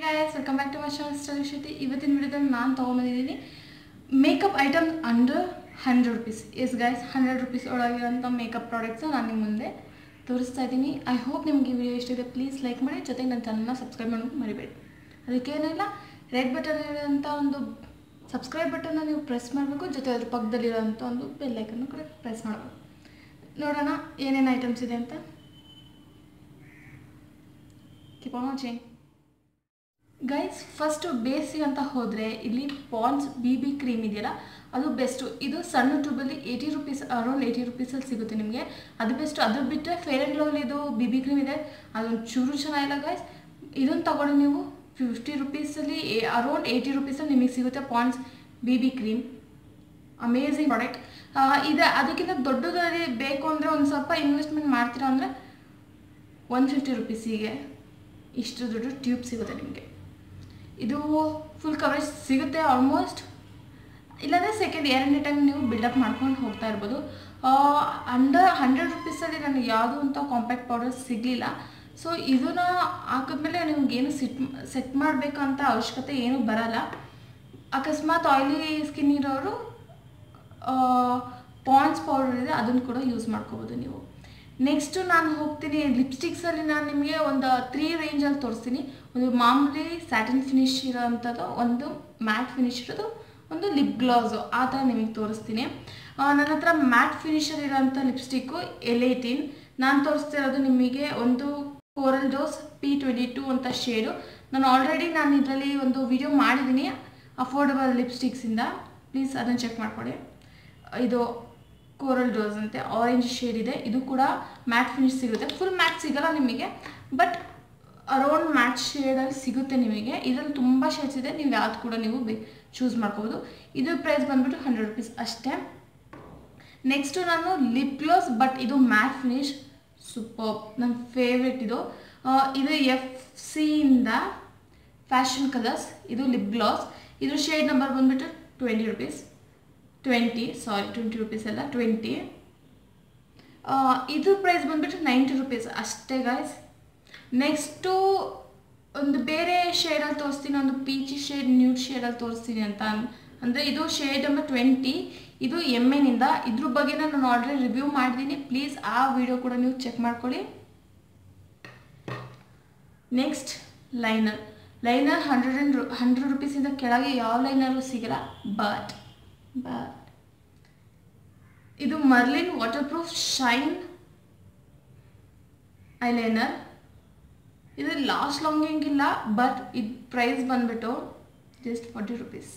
guys welcome back to my channel study Shetty ಇವತ್ತಿನ ವಿಡಿಯೋದಲ್ಲಿ ನಾನು ತೊಗೊಂಬಂದಿದ್ದೀನಿ makeup item under hundred rupees yes guys hundred rupees ಒಳಗಿರೋಂಥ makeup products ನಾನು ನಿಮ್ಮ ಮುಂದೆ ತೋರಿಸ್ತಾ ಇದ್ದೀನಿ ಐ ಹೋಪ್ ನಿಮಗೆ ಈ ವಿಡಿಯೋ ಇಷ್ಟ ಇದೆ ಪ್ಲೀಸ್ ಲೈಕ್ ಮಾಡಿ ಜೊತೆಗೆ ನನ್ನ ಚಾನಲ್ನ ಸಬ್ಸ್ಕ್ರೈಬ್ ಮಾಡೋಕೆ ಮರಿಬೇಡಿ ಅದಕ್ಕೇನಿಲ್ಲ ರೆಡ್ ಬಟನ್ ಇರೋಂಥ ಒಂದು ಸಬ್ಸ್ಕ್ರೈಬ್ ಬಟನ್ನ ನೀವು ಪ್ರೆಸ್ ಮಾಡಬೇಕು ಜೊತೆ ಅದ್ರ ಪಕ್ಕದಲ್ಲಿರೋಂಥ ಒಂದು ಬೆಲ್ಲೈಕನ್ನು ಕೂಡ ಪ್ರೆಸ್ ಮಾಡಬೇಕು ನೋಡೋಣ ಏನೇನು ಐಟಮ್ಸ್ ಇದೆ ಅಂತ keep on watching guys first ಬೇಸಿಗೆ ಅಂತ ಹೋದರೆ ಇಲ್ಲಿ ಪಾನ್ಸ್ ಬಿ ಬಿ ಕ್ರೀಮ್ ಇದೆಯಲ್ಲ ಅದು ಬೆಸ್ಟು ಇದು ಸಣ್ಣ ಟ್ಯೂಬಲ್ಲಿ ಏಯ್ಟಿ ರುಪೀಸ್ ಅರೌಂಡ್ ಏಯ್ಟಿ ರುಪೀಸಲ್ಲಿ ಸಿಗುತ್ತೆ ನಿಮಗೆ ಅದು ಬೆಸ್ಟು ಅದು ಬಿಟ್ಟರೆ ಫೇರ್ ಆ್ಯಂಡ್ ಲವ್ಲಿದು ಬಿ ಬಿ ಕ್ರೀಮ್ ಇದೆ ಅದೊಂದು ಚೂರು ಚೆನ್ನಾಗಿಲ್ಲ ಗೈಸ್ ಇದನ್ನು ತಗೊಂಡು ನೀವು ಫಿಫ್ಟಿ ರುಪೀಸಲ್ಲಿ ಅರೌಂಡ್ ಏಯ್ಟಿ ರುಪೀಸಲ್ಲಿ ನಿಮಗೆ ಸಿಗುತ್ತೆ Pond's B B cream amazing product ಇದೆ ಅದಕ್ಕಿಂತ ದೊಡ್ಡದಲ್ಲಿ ಬೇಕು ಅಂದರೆ ಒಂದು ಸ್ವಲ್ಪ ಇನ್ವೆಸ್ಟ್ಮೆಂಟ್ ಮಾಡ್ತೀರಾ ಅಂದರೆ ಒನ್ ಫಿಫ್ಟಿ ರುಪೀಸಿಗೆ ಇಷ್ಟು ದೊಡ್ಡ ಟ್ಯೂಬ್ ಸಿಗುತ್ತೆ ನಿಮಗೆ ಇದು ಫುಲ್ ಕವರೇಜ್ ಸಿಗುತ್ತೆ ಆಲ್ಮೋಸ್ಟ್ ಇಲ್ಲಾಂದರೆ ಸೆಕೆಂಡ್ ಎರಡನೇ ಟೈಮ್ ನೀವು ಬಿಲ್ಡಪ್ ಮಾಡ್ಕೊಂಡು ಹೋಗ್ತಾ ಇರ್ಬೋದು ಅಂಡರ್ ಹಂಡ್ರೆಡ್ ರುಪೀಸಲ್ಲಿ ನನಗೆ ಯಾವುದು ಅಂತ ಕಾಂಪ್ಯಾಕ್ಟ್ ಪೌಡರ್ ಸಿಗಲಿಲ್ಲ ಸೊ ಇದನ್ನ ಹಾಕಿದ್ಮೇಲೆ ನಿಮ್ಗೇನು ಸಿಟ್ ಸೆಟ್ ಮಾಡಬೇಕಂತ ಅವಶ್ಯಕತೆ ಏನೂ ಬರಲ್ಲ ಅಕಸ್ಮಾತ್ ಆಯ್ಲಿ ಸ್ಕಿನ್ ಇರೋರು ಪಾನ್ಸ್ ಪೌಡರ್ ಇದೆ ಅದನ್ನು ಕೂಡ ಯೂಸ್ ಮಾಡ್ಕೋಬೋದು ನೀವು ನೆಕ್ಸ್ಟು ನಾನು ಹೋಗ್ತೀನಿ ಲಿಪ್ಸ್ಟಿಕ್ಸಲ್ಲಿ ನಾನು ನಿಮಗೆ ಒಂದು ತ್ರೀ ರೇಂಜಲ್ಲಿ ತೋರಿಸ್ತೀನಿ ಒಂದು ಮಾಮೂಲಿ ಸ್ಯಾಟಿನ್ ಫಿನಿಶ್ ಇರೋವಂಥದ್ದು ಒಂದು ಮ್ಯಾಟ್ ಫಿನಿಶ್ ಇರೋದು ಒಂದು ಲಿಪ್ ಗ್ಲಾಸು ಆ ಥರ ನಿಮಗೆ ತೋರಿಸ್ತೀನಿ ನನ್ನ ಹತ್ರ ಮ್ಯಾಟ್ ಫಿನಿಷರ್ ಇರೋಂಥ ಲಿಪ್ಸ್ಟಿಕ್ಕು ಎಲ್ ಏಯ್ಟೀನ್ ನಾನು ತೋರಿಸ್ತಿರೋದು ನಿಮಗೆ ಒಂದು coral dose P twenty two ಅಂತ ಶೇಡು ನಾನು ಆಲ್ರೆಡಿ ನಾನು ಇದರಲ್ಲಿ ಒಂದು ವಿಡಿಯೋ ಮಾಡಿದ್ದೀನಿ ಅಫೋರ್ಡಬಲ್ ಲಿಪ್ಸ್ಟಿಕ್ಸಿಂದ ಪ್ಲೀಸ್ ಅದನ್ನು ಚೆಕ್ ಮಾಡ್ಕೊಳ್ಳಿ ಇದು ಕೋರಲ್ ಡೋಸ್ ಅಂತೆ ಆರೆಂಜ್ ಶೇಡ್ ಇದೆ ಇದು ಕೂಡ ಮ್ಯಾಟ್ ಫಿನಿಶ್ ಸಿಗುತ್ತೆ ಫುಲ್ ಮ್ಯಾಟ್ ಸಿಗಲ್ಲ ನಿಮಗೆ ಬಟ್ ಅರೌಂಡ್ ಮ್ಯಾಟ್ ಶೇಡಲ್ಲಿ ಸಿಗುತ್ತೆ ನಿಮಗೆ ಇದರಲ್ಲಿ ತುಂಬ ಶೇಡ್ಸ್ ಇದೆ ನೀವು ಯಾವ್ದು ಕೂಡ ನೀವು ಬೇ ಚೂಸ್ ಮಾಡ್ಕೋಬೋದು ಇದು ಪ್ರೈಸ್ ಬಂದ್ಬಿಟ್ಟು ಹಂಡ್ರೆಡ್ ರುಪೀಸ್ ಅಷ್ಟೇ ನೆಕ್ಸ್ಟು ನಾನು ಲಿಪ್ ಗ್ಲಾಸ್ ಬಟ್ ಇದು ಮ್ಯಾಟ್ ಫಿನಿಶ್ ಸೂಪರ್ ನನ್ನ ಫೇವ್ರೆಟ್ ಇದು ಇದು ಎಫ್ ಸಿಯಿಂದ ಫ್ಯಾಷನ್ ಕಲರ್ಸ್ ಇದು ಲಿಪ್ ಗ್ಲಾಸ್ ಇದು ಶೇಡ್ ನಂಬರ್ ಬಂದ್ಬಿಟ್ಟು twenty rupees twenty sorry twenty rupees ಅಲ್ಲ ಟ್ವೆಂಟಿ ಇದು ಪ್ರೈಸ್ ಬಂದ್ಬಿಟ್ಟು ನೈಂಟಿ ರುಪೀಸ್ ಅಷ್ಟೇ ಗಾಯ್ಸ್ ನೆಕ್ಸ್ಟು ಒಂದು ಬೇರೆ ಶೇಡಲ್ಲಿ ತೋರಿಸ್ತೀನಿ ಒಂದು ಪೀಚಿ ಶೇಡ್ ನ್ಯೂಡ್ ಶೇಡಲ್ಲಿ ತೋರಿಸ್ತೀನಿ ಅಂತ ಅಂದರೆ ಇದು ಶೇಡ್ ನಂಬರ್ ಟ್ವೆಂಟಿ ಇದು ಎಮ್ ಎನಿಂದ ಇದ್ರ ಬಗ್ಗೆ ನಾನು ಆಲ್ರೆಡಿ ರಿವ್ಯೂ ಮಾಡಿದ್ದೀನಿ ಪ್ಲೀಸ್ ಆ ವಿಡಿಯೋ ಕೂಡ ನೀವು ಚೆಕ್ ಮಾಡ್ಕೊಳ್ಳಿ next liner liner hundred and hundred ರುಪೀಸಿಂದ ಕೆಳಗೆ ಯಾವ ಲೈನರು ಸಿಗಲ್ಲ ಬಟ್ ಬಟ್ ಇದು Marlin waterproof shine eyeliner ಇದು ಲಾಸ್ಟ್ ಲಾಂಗಿಂಗ್ ಇಲ್ಲ ಬಟ್ ಇದು ಪ್ರೈಸ್ ಬಂದ್ಬಿಟ್ಟು just forty rupees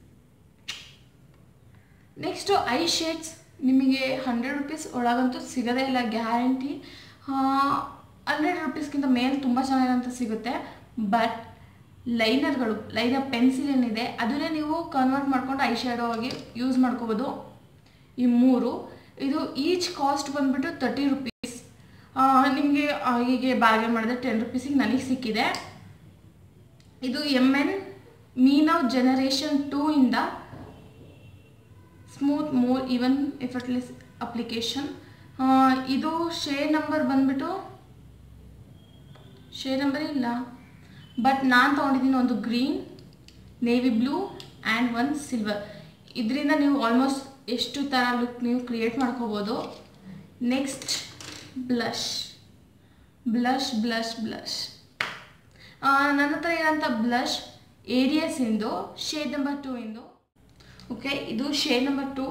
next eye shades ನಿಮಗೆ ಹಂಡ್ರೆಡ್ ರುಪೀಸ್ ಒಳಗಂತೂ ಸಿಗೋದೇ ಇಲ್ಲ ಗ್ಯಾರಂಟಿ ಹಂಡ್ರೆಡ್ ರುಪೀಸ್ಗಿಂತ ಮೇಲೆ ತುಂಬ ಚೆನ್ನಾಗಿರೋಂಥ ಸಿಗುತ್ತೆ ಬಟ್ ಲೈನರ್ಗಳು ಲೈನರ್ ಪೆನ್ಸಿಲ್ ಏನಿದೆ ಅದನ್ನೇ ನೀವು ಕನ್ವರ್ಟ್ ಮಾಡ್ಕೊಂಡು ಐ ಶ್ಯಾಡೋ ಆಗಿ ಯೂಸ್ ಮಾಡ್ಕೋಬೋದು ಈ ಮೂರು ಇದು ಈಚ್ ಕಾಸ್ಟ್ ಬಂದ್ಬಿಟ್ಟು ತರ್ಟಿ ರುಪೀಸ್ ನಿಮಗೆ ಹೀಗೆ ಬಾರ್ಗೇನ್ ಮಾಡಿದ್ರೆ ಟೆನ್ ರುಪೀಸಿಗೆ ನನಗೆ ಸಿಕ್ಕಿದೆ ಇದು M N Menow generation two ಇಂದ smooth more even effortless application ಇದು ಶೇಡ್ ನಂಬರ್ ಬಂದ್ಬಿಟ್ಟು ಶೇಡ್ ನಂಬರ್ ಇಲ್ಲ ಬಟ್ ನಾನು ತೊಗೊಂಡಿದ್ದೀನಿ ಒಂದು green navy blue and one silver ಇದರಿಂದ ನೀವು ಆಲ್ಮೋಸ್ಟ್ ಎಷ್ಟು ಥರ ಲುಕ್ ನೀವು ಕ್ರಿಯೇಟ್ ಮಾಡ್ಕೋಬೋದು next blush blush blush blush ನನ್ನ ಹತ್ರ ಇರೋಂಥ ಬ್ಲಷ್ ಏರಿಯಸ್ ಇಂದು ಶೇಡ್ ನಂಬರ್ ಟೂ ಇಂದು ಓಕೆ ಇದು ಶೇಡ್ ನಂಬರ್ ಟು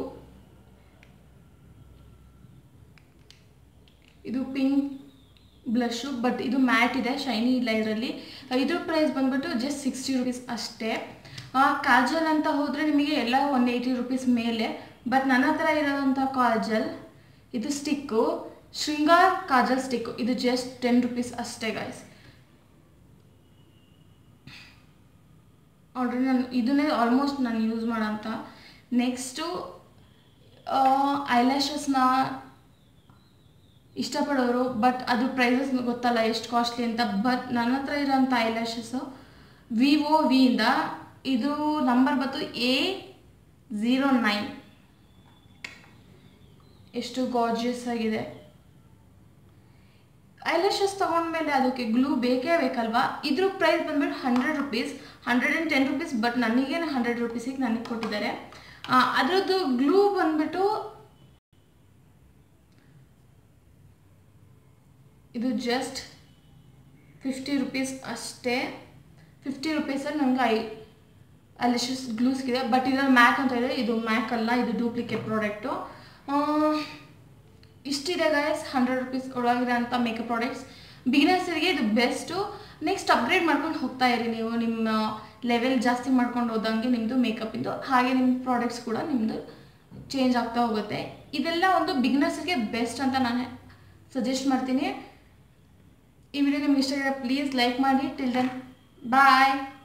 ಇದು ಪಿಂಕ್ ಬ್ಲಷು ಬಟ್ ಇದು ಮ್ಯಾಟ್ ಇದೆ ಶೈನಿ ಇಲ್ಲ ಇದರಲ್ಲಿ ಇದ್ರ ಪ್ರೈಸ್ ಬಂದ್ಬಿಟ್ಟು ಜಸ್ಟ್ ಸಿಕ್ಸ್ಟಿ ರುಪೀಸ್ ಅಷ್ಟೇ ಕಾಜಲ್ ಅಂತ ಹೋದರೆ ನಿಮಗೆ ಎಲ್ಲ ಒನ್ ಏಯ್ಟಿ ರುಪೀಸ್ ಮೇಲೆ ಬಟ್ ನನ್ನ ಹತ್ರ ಇರೋವಂಥ ಕಾಜಲ್ ಇದು ಸ್ಟಿಕ್ಕು ಶೃಂಗಾರ್ ಕಾಜಲ್ ಸ್ಟಿಕ್ಕು ಇದು ಜಸ್ಟ್ ಟೆನ್ ರುಪೀಸ್ ಅಷ್ಟೇ ಗಾಯ್ಸ್ ಆಲ್ರೆಡಿ ನಾನು ಇದನ್ನೇ ಆಲ್ಮೋಸ್ಟ್ ನಾನು ಯೂಸ್ ಮಾಡೋಂಥ ನೆಕ್ಸ್ಟು ಐಲ್ಯಾಶಸ್ನ ಇಷ್ಟಪಡೋರು ಬಟ್ ಅದು ಪ್ರೈಸಸ್ ಗೊತ್ತಲ್ಲ ಎಷ್ಟು ಕಾಸ್ಟ್ಲಿ ಅಂತ ಬಟ್ ನನ್ನ ಹತ್ರ ಇರೋಂಥ ಐಲ್ಯಾಶಸ್ಸು ವಿವೋ ವಿಯಿಂದ ಇದು ನಂಬರ್ ಬಂತು ಎ ಝೀರೋ ನೈನ್ ಎಷ್ಟು ಗಾರ್ಜಿಯಸ್ ಆಗಿದೆ ಐಲಾಶಸ್ ತೊಗೊಂಡ್ಮೇಲೆ ಅದಕ್ಕೆ ಗ್ಲೂ ಬೇಕೇ ಬೇಕಲ್ವಾ ಇದ್ರ ಪ್ರೈಸ್ ಬಂದ್ಬಿಟ್ಟು hundred rupees hundred and ten rupees but ನನಗೇನು ಹಂಡ್ರೆಡ್ ರುಪೀಸಿಗೆ ನನಗೆ ಕೊಟ್ಟಿದ್ದಾರೆ ಆ, ಅದ್ರದ್ದು ಗ್ಲೂ ಬಂದ್ಬಿಟ್ಟು ಇದು ಜಸ್ಟ್ ಫಿಫ್ಟಿ ರುಪೀಸ್ ಅಷ್ಟೇ ಫಿಫ್ಟಿ ರುಪೀಸಲ್ಲಿ ನನಗೆ ಐ ಅಲಿಶಸ್ ಗ್ಲೂಸ್ ಇದೆ ಬಟ್ ಇದ್ರಲ್ಲಿ ಮ್ಯಾಕ್ ಅಂತ ಇದೆ ಇದು ಮ್ಯಾಕ್ ಅಲ್ಲ ಇದು ಡೂಪ್ಲಿಕೇಟ್ ಪ್ರಾಡಕ್ಟು ಇಷ್ಟಿದೆ ಗೈಸ್ ಹಂಡ್ರೆಡ್ ರುಪೀಸ್ ಒಳಗಿರೋಂಥ ಮೇಕಪ್ ಪ್ರಾಡಕ್ಟ್ಸ್ ಬಿಗಿನರ್ಸರಿಗೆ ಇದು ಬೆಸ್ಟು ನೆಕ್ಸ್ಟ್ ಅಪ್ಗ್ರೇಡ್ ಮಾಡ್ಕೊಂಡು ಹೋಗ್ತಾ ಇರಿ ನೀವು ನಿಮ್ಮ ಲೆವೆಲ್ ಜಾಸ್ತಿ ಮಾಡ್ಕೊಂಡು ಹೋದಂಗೆ ನಿಮ್ಮದು ಮೇಕಪ್ಪಿಂದು ಹಾಗೆ ನಿಮ್ಮ ಪ್ರಾಡಕ್ಟ್ಸ್ ಕೂಡ ನಿಮ್ಮದು ಚೇಂಜ್ ಆಗ್ತಾ ಹೋಗುತ್ತೆ ಇದೆಲ್ಲ ಒಂದು ಬಿಗಿನರ್ಸ್ಗೆ ಬೆಸ್ಟ್ ಅಂತ ನಾನು ಸಜೆಸ್ಟ್ ಮಾಡ್ತೀನಿ ಈ ವಿಡಿಯೋ ನಿಮ್ಗೆ ಇಷ್ಟ ಆಗಿದ್ರೆ ಪ್ಲೀಸ್ ಲೈಕ್ ಮಾಡಿ ಟಿಲ್ ದೆನ್ ಬಾಯ್